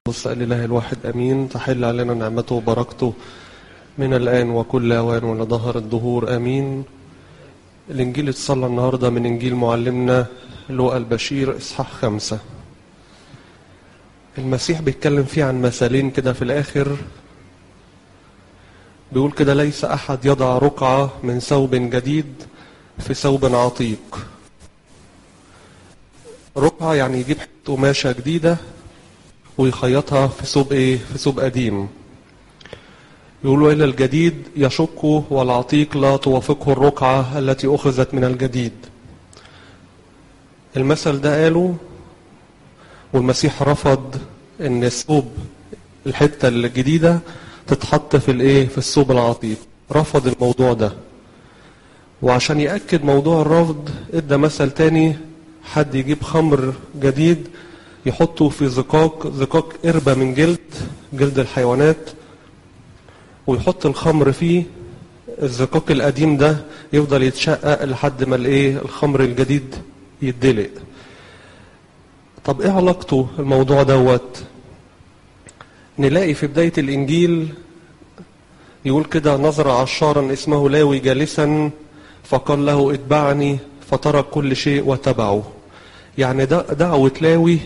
واسأل الله الواحد أمين تحل علينا نعمته وبركته من الآن وكل أوان ولظهر الدهور أمين الإنجيل اتصلى النهاردة من إنجيل معلمنا لوقا البشير إصحاح خمسة المسيح بيتكلم فيه عن مثالين كده في الآخر بيقول كده ليس أحد يضع رقعة من ثوب جديد في ثوب عتيق رقعة يعني يجيب حتة قماشة جديدة ويخيطها في ثوب ايه في ثوب قديم يقولوا إلى الجديد يشك والعتيق لا توافقه الرقعة التي أخذت من الجديد المثل ده قاله والمسيح رفض ان الثوب الحتة الجديدة تتحط في الايه في الثوب العتيق رفض الموضوع ده وعشان يأكد موضوع الرفض ادى مثل تاني حد يجيب خمر جديد يحطه في زقاق زقاق قربة من جلد جلد الحيوانات ويحط الخمر فيه الزقاق القديم ده يفضل يتشقق لحد ما الايه الخمر الجديد يدلق طب ايه علاقته الموضوع دوت نلاقي في بداية الانجيل يقول كده نظر عشارا اسمه لاوي جالسا فقال له اتبعني فترك كل شيء وتبعه يعني دعوة لاوي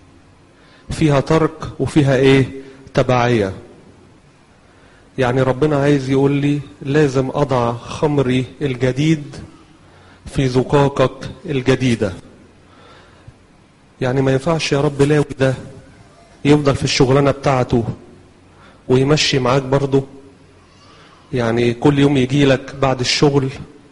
فيها ترك وفيها ايه تبعية يعني ربنا عايز يقول لي لازم اضع خمري الجديد في زقاقك الجديدة يعني ما ينفعش يا رب لاوي ده يفضل في الشغلانة بتاعته ويمشي معاك برضه يعني كل يوم يجي لك بعد الشغل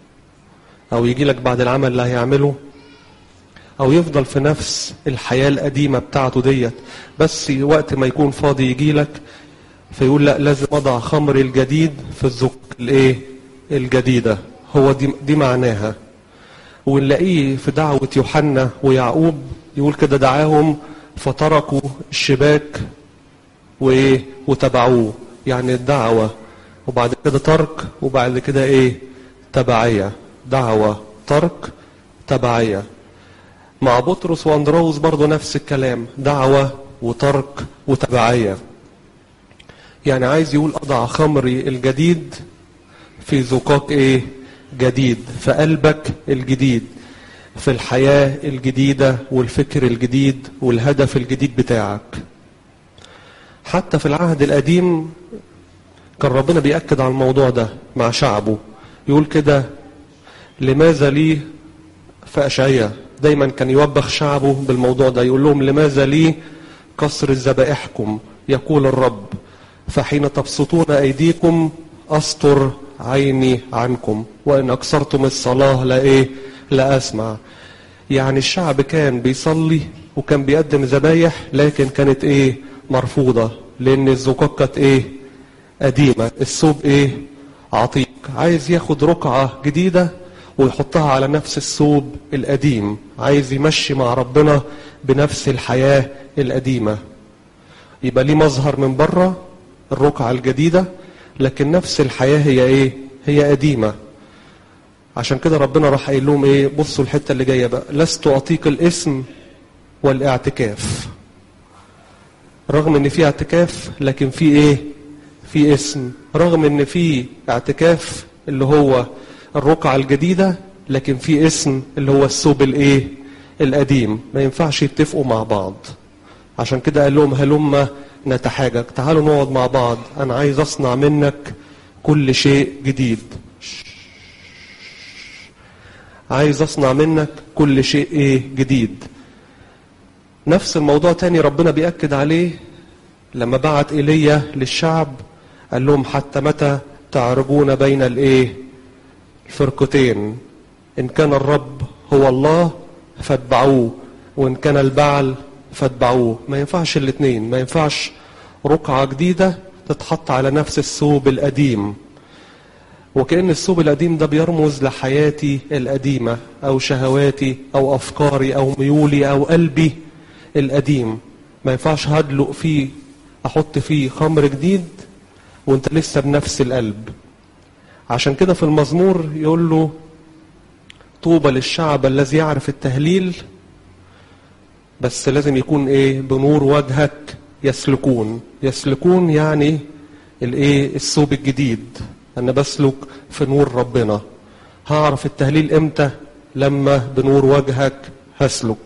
او يجي لك بعد العمل اللي هيعمله او يفضل في نفس الحياة القديمة بتاعته ديت بس وقت ما يكون فاضي يجي لك فيقول لا لازم اضع خمر الجديد في الزق الايه الجديدة هو دي, دي معناها ونلاقيه في دعوة يوحنا ويعقوب يقول كده دعاهم فتركوا الشباك وايه وتبعوه يعني الدعوة وبعد كده ترك وبعد كده ايه تبعية دعوة ترك تبعية مع بطرس واندروس برضو نفس الكلام دعوة وترك وتبعية يعني عايز يقول أضع خمري الجديد في زقاق إيه جديد في قلبك الجديد في الحياة الجديدة والفكر الجديد والهدف الجديد بتاعك حتى في العهد القديم كان ربنا بيأكد على الموضوع ده مع شعبه يقول كده لماذا لي في أشعية دايما كان يوبخ شعبه بالموضوع ده يقول لهم لماذا لي كسر ذبائحكم يقول الرب فحين تبسطون أيديكم أستر عيني عنكم وإن أكثرتم الصلاة لا إيه لا أسمع يعني الشعب كان بيصلي وكان بيقدم ذبايح لكن كانت إيه مرفوضة لأن الزقاق كانت إيه قديمة الثوب إيه عتيق عايز ياخد رقعة جديدة ويحطها على نفس الثوب القديم عايز يمشي مع ربنا بنفس الحياة القديمة يبقى ليه مظهر من بره الرقعة الجديدة لكن نفس الحياة هي ايه هي قديمة عشان كده ربنا راح قايل لهم ايه بصوا الحتة اللي جاية بقى لست أطيق الاسم والاعتكاف رغم ان في اعتكاف لكن في ايه في اسم رغم ان في اعتكاف اللي هو الرقعة الجديدة لكن في اسم اللي هو الثوب الايه القديم ما ينفعش يتفقوا مع بعض عشان كده قال لهم هلما نتحاجج تعالوا نقعد مع بعض انا عايز اصنع منك كل شيء جديد عايز اصنع منك كل شيء ايه جديد نفس الموضوع تاني ربنا بيأكد عليه لما بعت ايليا للشعب قال لهم حتى متى تعرجون بين الايه الفرقتين ان كان الرب هو الله فاتبعوه وان كان البعل فاتبعوه ما ينفعش الاثنين ما ينفعش رقعة جديدة تتحط على نفس الثوب القديم وكأن الثوب القديم ده بيرمز لحياتي القديمة أو شهواتي أو أفكاري أو ميولي أو قلبي القديم ما ينفعش هدلق فيه أحط فيه خمر جديد وانت لسه بنفس القلب عشان كده في المزمور يقول له طوبى للشعب الذي يعرف التهليل بس لازم يكون ايه بنور وجهك يسلكون يسلكون يعني الايه الثوب الجديد انا بسلك في نور ربنا هعرف التهليل امتى لما بنور وجهك هسلك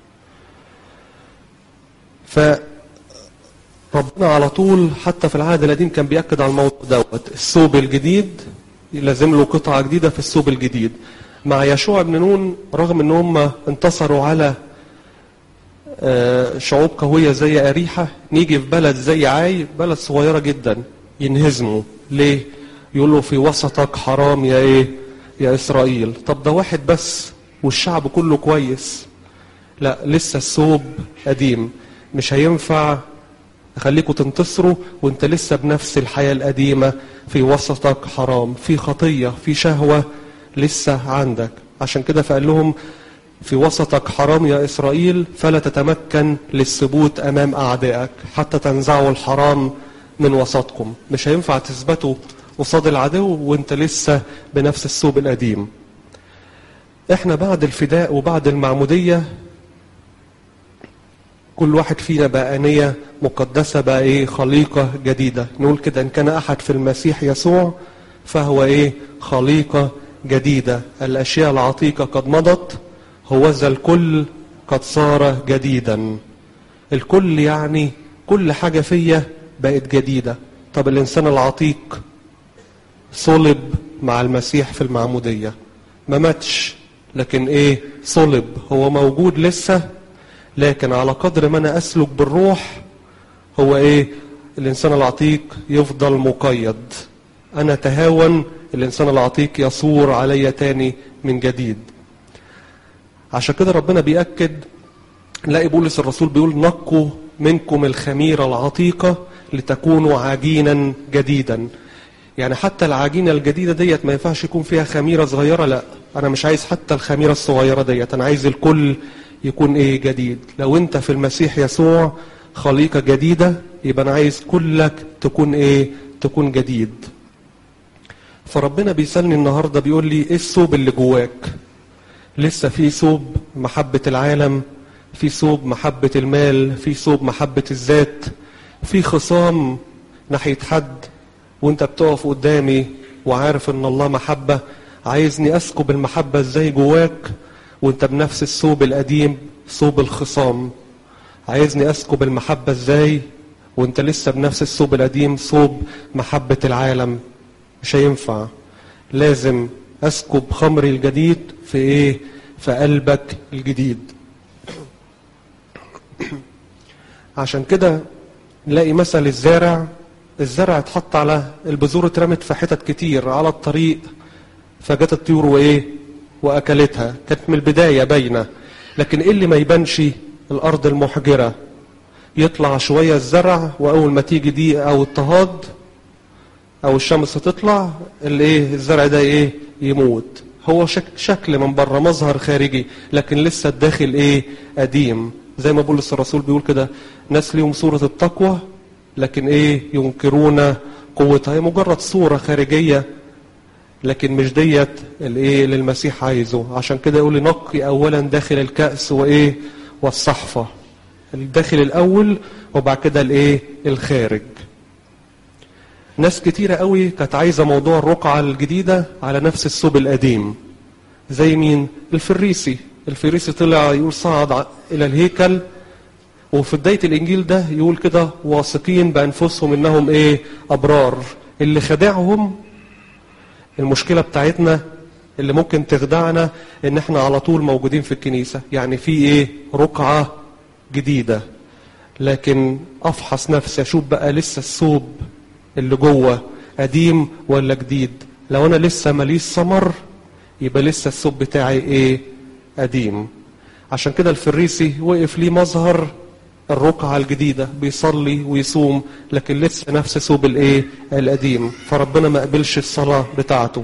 فربنا على طول حتى في العهد القديم كان بيأكد على الموضوع دوت الثوب الجديد لازم له قطعة جديدة في الثوب الجديد مع يشوع بن نون رغم ان هم انتصروا على شعوب قوية زي أريحة نيجي في بلد زي عاي بلد صغيرة جدا ينهزموا ليه يقول له في وسطك حرام يا ايه يا إسرائيل طب ده واحد بس والشعب كله كويس لا لسه الثوب قديم مش هينفع اخليكم تنتصروا وانت لسه بنفس الحياة القديمة في وسطك حرام في خطية في شهوة لسه عندك عشان كده فقال لهم في وسطك حرام يا إسرائيل فلا تتمكن للثبوت أمام أعدائك حتى تنزعوا الحرام من وسطكم مش هينفع تثبتوا قصاد العدو وانت لسه بنفس الثوب القديم احنا بعد الفداء وبعد المعمودية كل واحد فينا بقى آنية مقدسة بقى ايه خليقة جديدة نقول كده ان كان احد في المسيح يسوع فهو ايه خليقة جديدة الاشياء العتيقة قد مضت هوذا الكل قد صار جديدا الكل يعني كل حاجة فيا بقت جديدة طب الانسان العتيق صلب مع المسيح في المعمودية ما ماتش لكن ايه صلب هو موجود لسه لكن على قدر ما انا اسلك بالروح هو ايه الانسان العتيق يفضل مقيد انا تهاون الانسان العتيق يصور علي تاني من جديد عشان كده ربنا بيأكد نلاقي بولس الرسول بيقول نقوا منكم الخميرة العتيقة لتكونوا عجينا جديدا يعني حتى العجينة الجديدة ديت ما ينفعش يكون فيها خميرة صغيرة لا أنا مش عايز حتى الخميرة الصغيرة ديت أنا عايز الكل يكون إيه جديد لو أنت في المسيح يسوع خليقة جديدة يبقى أنا عايز كلك تكون إيه تكون جديد فربنا بيسألني النهاردة بيقول لي إيه الثوب اللي جواك لسه في ثوب محبة العالم في ثوب محبة المال في ثوب محبة الذات في خصام ناحية حد وانت بتقف قدامي وعارف ان الله محبة عايزني اسكب المحبة ازاي جواك وانت بنفس الثوب القديم ثوب الخصام عايزني اسكب المحبة ازاي وانت لسه بنفس الثوب القديم ثوب محبة العالم مش هينفع لازم اسكب خمري الجديد في ايه في قلبك الجديد عشان كده نلاقي مثل الزارع الزرع اتحط على البذور اترمت في حتت كتير على الطريق فجت الطيور وايه واكلتها كانت من البدايه باينه لكن ايه اللي ما يبانش الارض المحجره يطلع شويه الزرع واول ما تيجي دي او اضطهاد او الشمس تطلع الايه الزرع ده ايه يموت هو شك شكل من بره مظهر خارجي لكن لسه الداخل ايه قديم زي ما بولس الرسول بيقول كده ناس ليهم صوره التقوى لكن ايه ينكرون قوتها هي مجرد صورة خارجية لكن مش ديت الايه اللي المسيح عايزه عشان كده يقول نقي اولا داخل الكأس وايه والصحفة الداخل الاول وبعد كده الايه الخارج ناس كتيرة قوي كانت عايزة موضوع الرقعة الجديدة على نفس الثوب القديم زي مين الفريسي الفريسي طلع يقول صعد الى الهيكل وفي بداية الإنجيل ده يقول كده واثقين بأنفسهم إنهم إيه أبرار اللي خدعهم المشكلة بتاعتنا اللي ممكن تخدعنا إن إحنا على طول موجودين في الكنيسة يعني في إيه رقعة جديدة لكن أفحص نفسي أشوف بقى لسه الثوب اللي جوه قديم ولا جديد لو أنا لسه ماليش ثمر يبقى لسه الثوب بتاعي إيه قديم عشان كده الفريسي وقف ليه مظهر الرقعة الجديدة بيصلي ويصوم لكن لسه نفس ثوب الايه القديم فربنا ما قبلش الصلاة بتاعته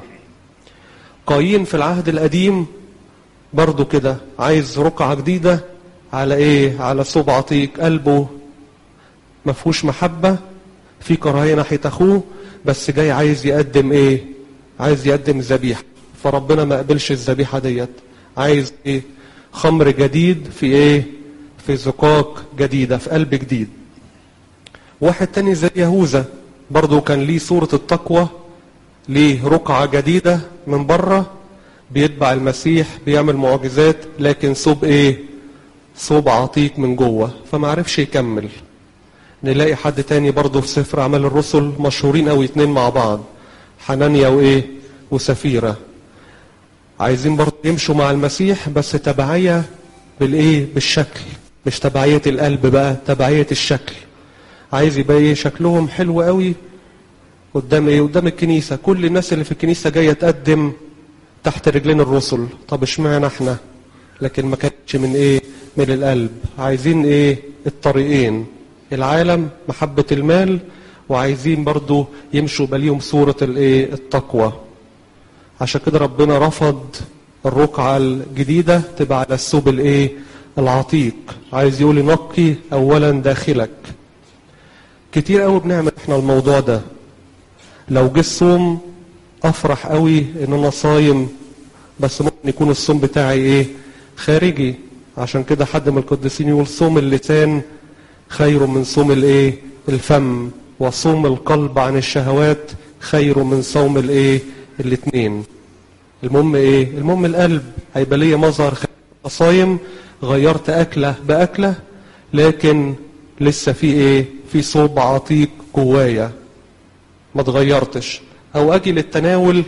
قايين في العهد القديم برضو كده عايز رقعة جديدة على ايه على ثوب عتيق قلبه ما فيهوش محبة في كراهية ناحية اخوه بس جاي عايز يقدم ايه عايز يقدم ذبيحة فربنا ما قبلش الذبيحة ديت عايز ايه خمر جديد في ايه في زقاق جديدة في قلب جديد واحد تاني زي يهوذا برضه كان ليه صورة التقوى ليه رقعة جديدة من بره بيتبع المسيح بيعمل معجزات لكن صوب ايه صوب عتيق من جوه فما عرفش يكمل نلاقي حد تاني برضه في سفر اعمال الرسل مشهورين قوي اتنين مع بعض حنانيا وايه وسفيرة عايزين برضه يمشوا مع المسيح بس تبعية بالايه بالشكل مش تبعية القلب بقى تبعية الشكل عايز يبقى ايه شكلهم حلو قوي قدام ايه قدام الكنيسة كل الناس اللي في الكنيسة جاية تقدم تحت رجلين الرسل طب اشمعنى احنا لكن ما كانتش من ايه من القلب عايزين ايه الطريقين العالم محبة المال وعايزين برضو يمشوا بليهم صورة الايه التقوى عشان كده ربنا رفض الرقعة الجديدة تبقى على الثوب الايه العتيق عايز يقول نقي اولا داخلك كتير قوي بنعمل احنا الموضوع ده لو جه الصوم افرح قوي ان انا صايم بس ممكن يكون الصوم بتاعي ايه خارجي عشان كده حد من القديسين يقول صوم اللسان خير من صوم الايه الفم وصوم القلب عن الشهوات خير من صوم الايه الاتنين المهم ايه المهم القلب هيبقى ليا مظهر صايم غيرت اكله باكله لكن لسه في ايه في صوب عتيق جوايا ما اتغيرتش او اجي للتناول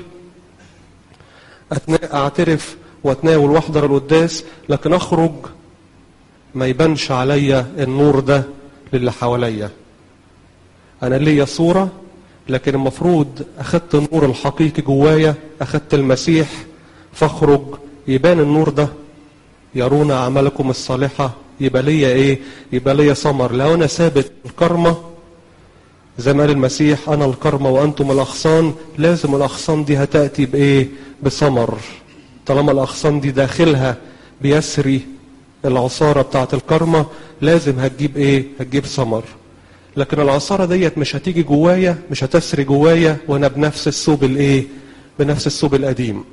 اعترف واتناول واحضر القداس لكن اخرج ما يبانش عليا النور ده للي حواليا انا ليا صورة لكن المفروض اخدت النور الحقيقي جوايا اخدت المسيح فاخرج يبان النور ده يرون اعمالكم الصالحة يبقى ليا ايه يبقى ليا ثمر لو انا ثابت الكرمة زي ما قال المسيح انا الكرمة وانتم الاغصان لازم الاغصان دي هتأتي بايه بثمر طالما الاغصان دي داخلها بيسري العصارة بتاعت الكرمة لازم هتجيب ايه هتجيب ثمر لكن العصارة ديت مش هتيجي جوايا مش هتسري جوايا وانا بنفس الثوب الايه بنفس الثوب القديم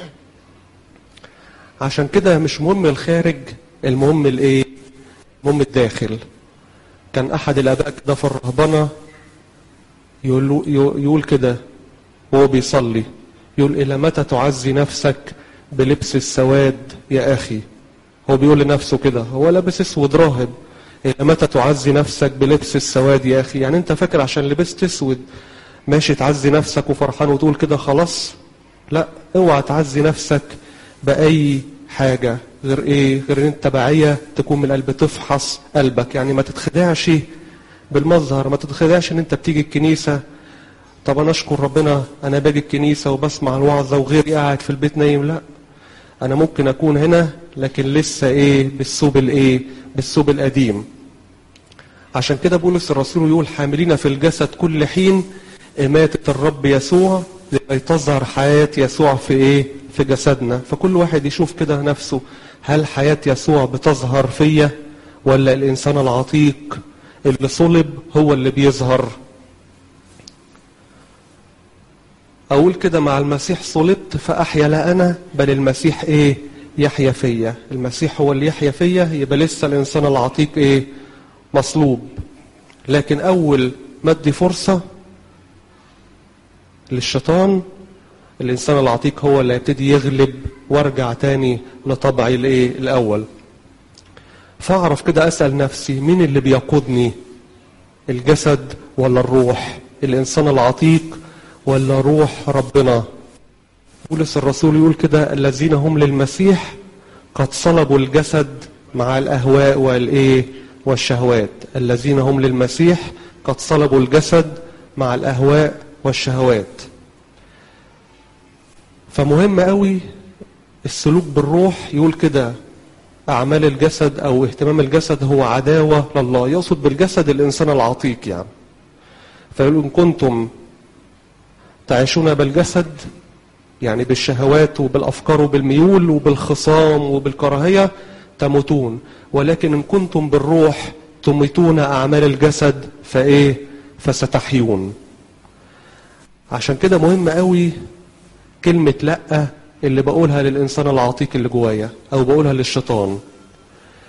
عشان كده مش مهم الخارج المهم الايه المهم الداخل كان احد الاباء كده في الرهبنه يقول يقول كده وهو بيصلي يقول الى متى تعزي نفسك بلبس السواد يا اخي هو بيقول لنفسه كده هو لابس اسود راهب الى متى تعزي نفسك بلبس السواد يا اخي يعني انت فاكر عشان لبست اسود ماشي تعزي نفسك وفرحان وتقول كده خلاص لا اوعى تعزي نفسك باي حاجه غير ايه غير ان التبعيه تكون من القلب تفحص قلبك يعني ما تتخدعش بالمظهر ما تتخدعش ان انت بتيجي الكنيسه طب انا اشكر ربنا انا باجي الكنيسه وبسمع الوعظه وغيري قاعد في البيت نايم لا انا ممكن اكون هنا لكن لسه ايه بالثوب الايه بالثوب القديم عشان كده بولس الرسول يقول حاملين في الجسد كل حين إماتة الرب يسوع لكي تظهر حياة يسوع في إيه؟ في جسدنا فكل واحد يشوف كده نفسه هل حياة يسوع بتظهر فيا ولا الإنسان العتيق اللي صلب هو اللي بيظهر أقول كده مع المسيح صلبت فأحيا لا أنا بل المسيح إيه يحيا فيا المسيح هو اللي يحيا فيا يبقى لسه الإنسان العتيق إيه مصلوب لكن أول ما ادي فرصة للشيطان الإنسان العتيق هو اللي يبتدي يغلب وارجع تاني لطبعي الإيه الأول فأعرف كده أسأل نفسي مين اللي بيقودني الجسد ولا الروح الإنسان العتيق ولا روح ربنا بولس الرسول يقول كده الذين هم للمسيح قد صلبوا الجسد مع الأهواء والإيه والشهوات الذين هم للمسيح قد صلبوا الجسد مع الأهواء والشهوات فمهم قوي السلوك بالروح يقول كده أعمال الجسد أو اهتمام الجسد هو عداوة لله يقصد بالجسد الإنسان العتيق يعني فيقول إن كنتم تعيشون بالجسد يعني بالشهوات وبالأفكار وبالميول وبالخصام وبالكراهية تموتون ولكن إن كنتم بالروح تميتون أعمال الجسد فإيه فستحيون عشان كده مهم قوي كلمة لأ اللي بقولها للإنسان العتيق اللي جوايا أو بقولها للشيطان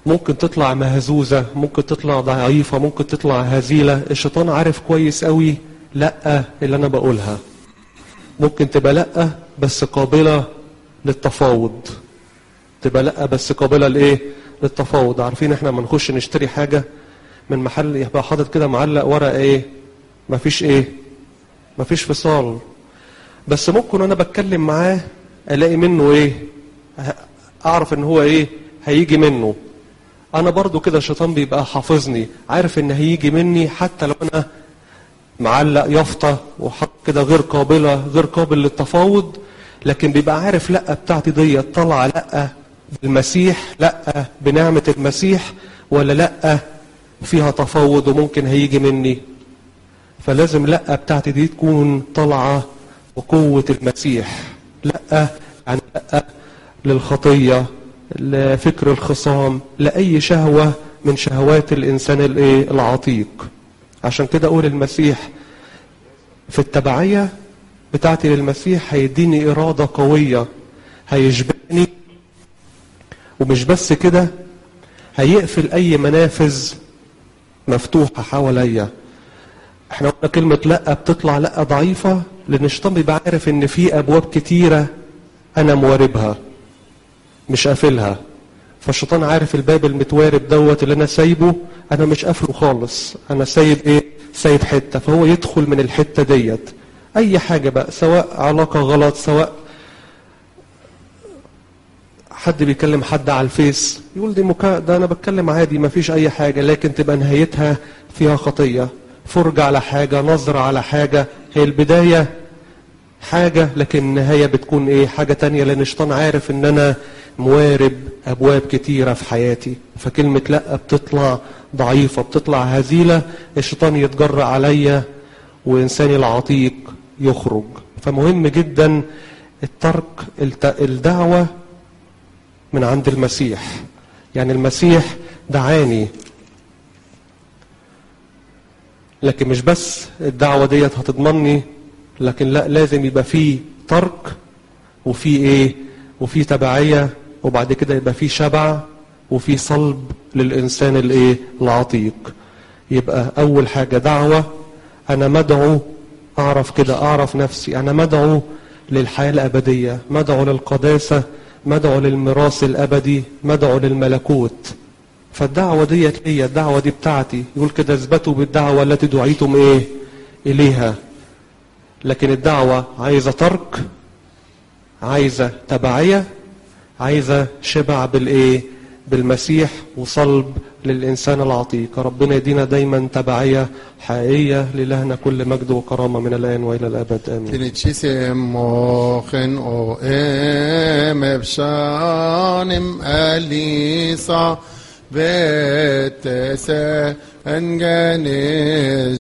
ممكن تطلع مهزوزة ممكن تطلع ضعيفة ممكن تطلع هزيلة الشيطان عارف كويس قوي لأ اللي أنا بقولها ممكن تبقى لأ بس قابلة للتفاوض تبقى لأ بس قابلة لإيه للتفاوض عارفين احنا ما نخش نشتري حاجة من محل يبقى حاطط كده معلق ورق ايه مفيش ايه مفيش فصال بس ممكن وانا بتكلم معاه الاقي منه ايه اعرف ان هو ايه هيجي منه انا برضو كده الشيطان بيبقى حافظني عارف ان هيجي مني حتى لو انا معلق يافطة وحط كده غير قابلة غير قابل للتفاوض لكن بيبقى عارف لا بتاعتي دي طالعة لا بالمسيح لا بنعمة المسيح ولا لا فيها تفاوض وممكن هيجي مني فلازم لا بتاعتي دي تكون طالعة وقوة المسيح لا يعني لا للخطية لفكر الخصام لأي شهوة من شهوات الإنسان الإيه العتيق عشان كده أقول المسيح في التبعية بتاعتي للمسيح هيديني إرادة قوية هيشبعني ومش بس كده هيقفل أي منافذ مفتوحة حواليا احنا قلنا كلمة لا بتطلع لا ضعيفة لأن الشيطان بيبقى عارف إن في أبواب كتيرة أنا مواربها مش قافلها فالشيطان عارف الباب المتوارب دوت اللي أنا سايبه أنا مش قافله خالص أنا سايب إيه؟ سايب حتة فهو يدخل من الحتة ديت أي حاجة بقى سواء علاقة غلط سواء حد بيكلم حد على الفيس يقول دي مكا... ده انا بتكلم عادي ما فيش اي حاجة لكن تبقى نهايتها فيها خطية فرجة على حاجة نظرة على حاجة هي البداية حاجة لكن النهاية بتكون ايه حاجة تانية لان الشيطان عارف ان انا موارب ابواب كتيرة في حياتي فكلمة لا بتطلع ضعيفة بتطلع هزيلة الشيطان يتجرأ عليا وانساني العتيق يخرج فمهم جدا الترك الدعوة من عند المسيح يعني المسيح دعاني لكن مش بس الدعوة ديت هتضمني لكن لا لازم يبقى فيه ترك وفي ايه وفي تبعية وبعد كده يبقى فيه شبع وفي صلب للإنسان الايه العتيق يبقى أول حاجة دعوة أنا مدعو أعرف كده أعرف نفسي أنا مدعو للحياة الأبدية مدعو للقداسة مدعو للميراث الأبدي مدعو للملكوت فالدعوة ديت هي الدعوة دي بتاعتي يقول كده اثبتوا بالدعوة التي دعيتم ايه إليها لكن الدعوة عايزة ترك عايزة تبعية عايزة شبع بالإيه بالمسيح وصلب للإنسان العتيق ربنا يدينا دايما تبعية حقيقية للهنا كل مجد وكرامة من الآن وإلى الأبد آمين Trinitissimochen o em efshanim elisa vetese engeniz